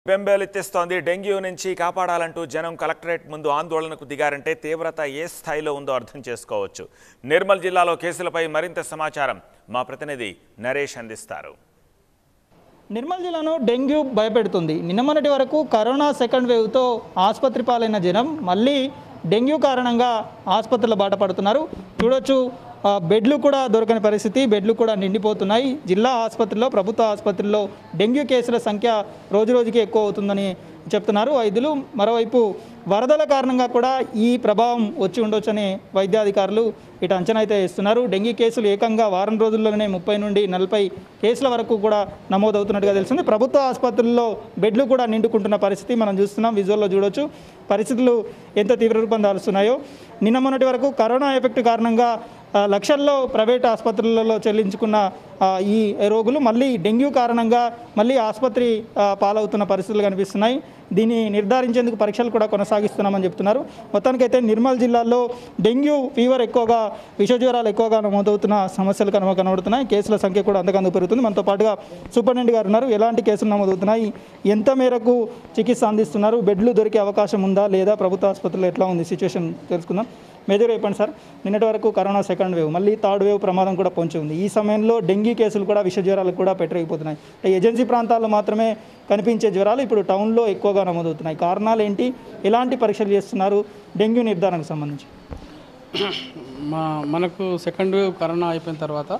పెంబేలెత్తిస్తోంది dengue నుంచి కాపాడాలంటూ జనం collectorate ముందు ఆందోళనకు దిగారంటే తీవ్రత ఏ స్థాయిలో ఉందో అర్థం చేసుకోవచ్చు నిర్మల్ జిల్లాలో కేసులపై మరింత సమాచారం మా ప్రతినిధి నరేష్ అందిస్తారు నిర్మల్ జిల్లాను డెంగ్యూ భయపెడుతుంది నిన్న మొన్నటి వరకు కరోనా సెకండ్ వేవ్తో ఆసుపత్రి పాలైన జనం మళ్ళీ డెంగ్యూ కారణంగా ఆసుపత్రుల బాట పడుతున్నారు చూడొచ్చు ఆ, బెడ్లు కూడా దొరకని పరిస్థితి బెడ్లు కూడా నిండిపోతున్నాయి జిల్లా ఆసుపత్రిలో ప్రభుత్వ ఆసుపత్రుల్లో డెంగ్యూ కేసుల సంఖ్య రోజు రోజుకి ఎక్కువ అవుతుందని చెప్తున్నారు వైద్యులు మరోవైపు వరదల కారణంగా కూడా ఈ ప్రభావం వచ్చి ఉండొచ్చని వైద్యాధికారులు ఇటు అంచనా అయితే ఇస్తున్నారు డెంగీ కేసులు ఏకంగా వారం రోజుల్లోనే ముప్పై నుండి నలభై కేసుల వరకు కూడా నమోదవుతున్నట్టుగా తెలిసింది ప్రభుత్వ ఆసుపత్రుల్లో బెడ్లు కూడా నిండుకుంటున్న పరిస్థితి మనం చూస్తున్నాం విజువల్లో చూడొచ్చు పరిస్థితులు ఎంత తీవ్ర రూపం దాల్స్తున్నాయో నిన్న మొన్నటి వరకు కరోనా ఎఫెక్ట్ కారణంగా ఆ, లక్షల్లో ప్రైవేట్ ఆసుపత్రులలో చెల్లించుకున్న ఆ, ఈ రోగులు మళ్ళీ డెంగ్యూ కారణంగా మళ్ళీ ఆసుపత్రి ఆ, పాలవుతున్న పరిస్థితులు కనిపిస్తున్నాయి దీన్ని నిర్ధారించేందుకు పరీక్షలు కూడా కొనసాగిస్తున్నామని చెప్తున్నారు మొత్తానికైతే నిర్మల్ జిల్లాలో డెంగ్యూ ఫీవర్ ఎక్కువగా విషజ్వరాలు ఎక్కువగా నమోదవుతున్న సమస్యలు కనుక కనబడుతున్నాయి కేసుల సంఖ్య కూడా అంతకందుకు పెరుగుతుంది మనతో పాటుగా సూపరింటెండెంట్ గారు ఉన్నారు ఎలాంటి కేసులు నమోదవుతున్నాయి ఎంత మేరకు చికిత్స అందిస్తున్నారు బెడ్లు దొరికే అవకాశం ఉందా లేదా ప్రభుత్వ ఆసుపత్రిలో ఎట్లా ఉంది సిచ్యువేషన్ తెలుసుకుందాం మేజర్ చెప్పండి సార్ నిన్నటి వరకు కరోనా సెకండ్ వేవ్ మళ్ళీ థర్డ్ వేవ్ ప్రమాదం కూడా పొంచి ఉంది ఈ సమయంలో డెంగీ కేసులు కూడా విష జ్వరాలు కూడా పెట్టరైపోతున్నాయి అంటే ఏజెన్సీ ప్రాంతాల్లో మాత్రమే కనిపించే జ్వరాలు ఇప్పుడు టౌన్లో ఎక్కువగా నమోదవుతున్నాయి కారణాలు ఏంటి ఎలాంటి పరీక్షలు చేస్తున్నారు డెంగ్యూ నిర్ధారణకు సంబంధించి మా మనకు సెకండ్ వేవ్ కరోనా అయిపోయిన తర్వాత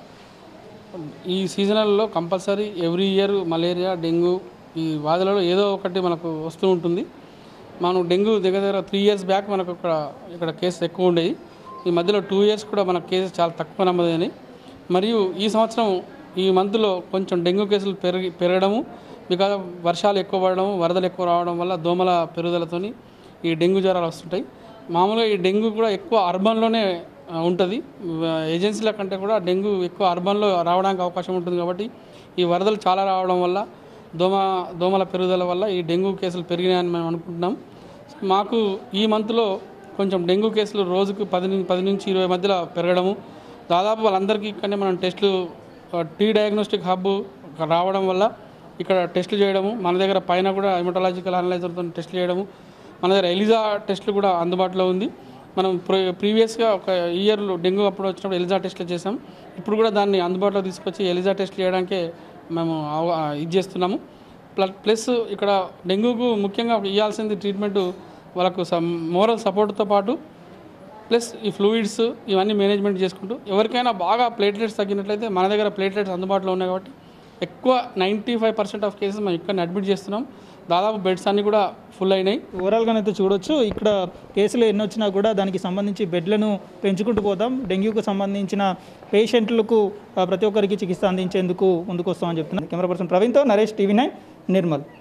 ఈ సీజనల్లో compulsory every year malaria dengue ఈ వ్యాధులలో ఏదో ఒకటి మనకు వస్తూ ఉంటుంది మనం డెంగ్యూ దగ్గర దగ్గర త్రీ ఇయర్స్ బ్యాక్ మనకు ఇక్కడ ఇక్కడ కేసెస్ ఎక్కువ ఉండేవి ఈ మధ్యలో టూ ఇయర్స్ కూడా మన కేసెస్ చాలా తక్కువ నమోదైనాయి మరియు ఈ సంవత్సరం ఈ మంత్లో కొంచెం డెంగ్యూ కేసులు పెరిగి పెరగడము బికాజ్ వర్షాలు ఎక్కువ పడడం వరదలు ఎక్కువ రావడం వల్ల దోమల పెరుగుదలతోని ఈ డెంగ్యూ జ్వరాలు వస్తుంటాయి మామూలుగా ఈ డెంగ్యూ కూడా ఎక్కువ అర్బన్లోనే ఉంటుంది ఏజెన్సీల కంటే కూడా డెంగ్యూ ఎక్కువ అర్బన్లో రావడానికి అవకాశం ఉంటుంది కాబట్టి ఈ వరదలు చాలా రావడం వల్ల దోమ దోమల పెరుగుదల వల్ల ఈ డెంగ్యూ కేసులు పెరిగినాయని మేము అనుకుంటున్నాం మాకు ఈ మంత్లో కొంచెం డెంగ్యూ కేసులు రోజుకు పది నుంచి పది నుంచి ఇరవై మధ్యలో పెరగడము దాదాపు వాళ్ళందరికీ ఇక్కడనే మనం టెస్టులు టీ డయాగ్నోస్టిక్ హబ్ రావడం వల్ల ఇక్కడ టెస్టులు చేయడము మన దగ్గర పైన కూడా హెమటాలజికల్ అనలైజర్తో టెస్టులు చేయడము మన దగ్గర ఎలిజా టెస్టులు కూడా అందుబాటులో ఉంది మనం ప్రీ- ప్రీవియస్గా ఒక ఇయర్లో డెంగ్యూ అప్పుడు వచ్చినప్పుడు ఎలిజా టెస్టులు చేసాం ఇప్పుడు కూడా దాన్ని అందుబాటులో తీసుకొచ్చి ఎలిజా టెస్టులు చేయడానికే మేము అవ- ఇది చేస్తున్నాము ప్ల- ప్లస్ ఇక్కడ డెంగ్యూకు ముఖ్యంగా ఇవ్వాల్సింది ట్రీట్మెంట్ వాళ్ళకు మోరల్ సపోర్ట్తో పాటు ప్లస్ ఈ ఫ్లూయిడ్స్ ఇవన్నీ మేనేజ్మెంట్ చేసుకుంటూ ఎవరికైనా బాగా ప్లేట్లెట్స్ తగ్గినట్లయితే మన దగ్గర ప్లేట్లెట్స్ అందుబాటులో ఉన్నాయి కాబట్టి ఎక్కువ ninety five percent of cases మనం ఇక్కడ అడ్మిట్ చేస్తున్నాం దాదాపు బెడ్స్ అన్నీ కూడా ఫుల్ అయినాయి ఓవరాల్గా అయితే చూడొచ్చు ఇక్కడ కేసులు ఎన్ని వచ్చినా కూడా దానికి సంబంధించి బెడ్లను పెంచుకుంటూ పోదాం డెంగ్యూకు సంబంధించిన పేషెంట్లకు ఆ, ప్రతి ఒక్కరికి చికిత్స అందించేందుకు ముందుకు వస్తామని చెప్తున్నారు కెమెరా పర్సన్ ప్రవీణ్తో నరేష్ టీవీ నైన్ నిర్మల్